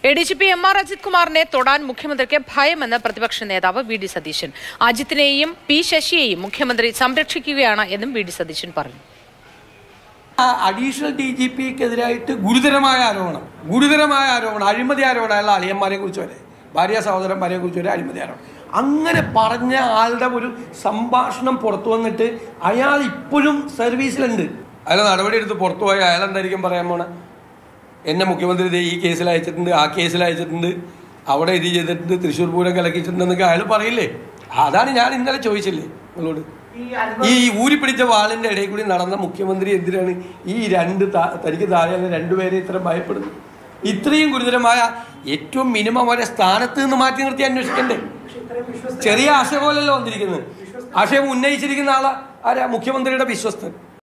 A D G P M R Ajith കുമാറിനെ തൊടാൻ മുഖ്യമന്ത്രിക്ക് ഭയമെന്ന് പ്രതിപക്ഷ നേതാവ് വി ഡി സതീശൻ അജിത്തിനെയും പി ശശിയെയും മുഖ്യമന്ത്രി സംരക്ഷിക്കുകയാണ് എന്നും വി ഡി സതീശൻ പറഞ്ഞു അഡീഷണൽ ഡി ജി പിക്കെതിരായിട്ട് ഗുരുതരമായ ആരോപണം ഗുരുതരമായ ആരോപണം അഴിമതി ആരോപണം അയാൾ അളിയന്മാരെ കുറിച്ച് വരെ ഭാര്യ സഹോദരന്മാരെ കുറിച്ച് വരെ അഴിമതി ആരോപണം അങ്ങനെ പറഞ്ഞ ആളുടെ ഒരു സംഭാഷണം പുറത്തു വന്നിട്ട് അയാൾ ഇപ്പോഴും സർവീസിലുണ്ട് അയാൾ നടപടി എടുത്ത് പുറത്തു പോയി അയാൾ എന്തായിരിക്കും പറയാൻ പോണേ എന്നെ മുഖ്യമന്ത്രി ദേ ഈ കേസിൽ അയച്ചിട്ടുണ്ട് ആ കേസിൽ അയച്ചിട്ടുണ്ട് അവിടെ ഇത് ചെയ്തിട്ടുണ്ട് തൃശ്ശൂർ പൂരം കലക്കിച്ചിട്ടുണ്ടെന്നൊക്കെ അയാൾ പറയില്ലേ അതാണ് ഞാൻ ഇന്നലെ ചോദിച്ചില്ലേ നിങ്ങളോട് ഈ ഊരിപ്പിടിച്ച വാളിന്റെ ഇടയിൽ കൂടി നടന്ന മുഖ്യമന്ത്രി എന്തിനാണ് ഈ രണ്ട് താ- തനിക്ക് താഴെയുള്ള രണ്ടുപേരെ ഇത്ര ഭയപ്പെടുന്നത് ഇത്രയും ഗുരുതരമായ ഏറ്റവും മിനിമം അവരെ സ്ഥാനത്ത് നിന്ന് മാറ്റി നിർത്തി അന്വേഷിക്കണ്ടേ ചെറിയ ആശയം പോലല്ലോ വന്നിരിക്കുന്നത് ആശയം ഉന്നയിച്ചിരിക്കുന്ന ആളാ ആരാ മുഖ്യമന്ത്രിയുടെ വിശ്വസ്തൻ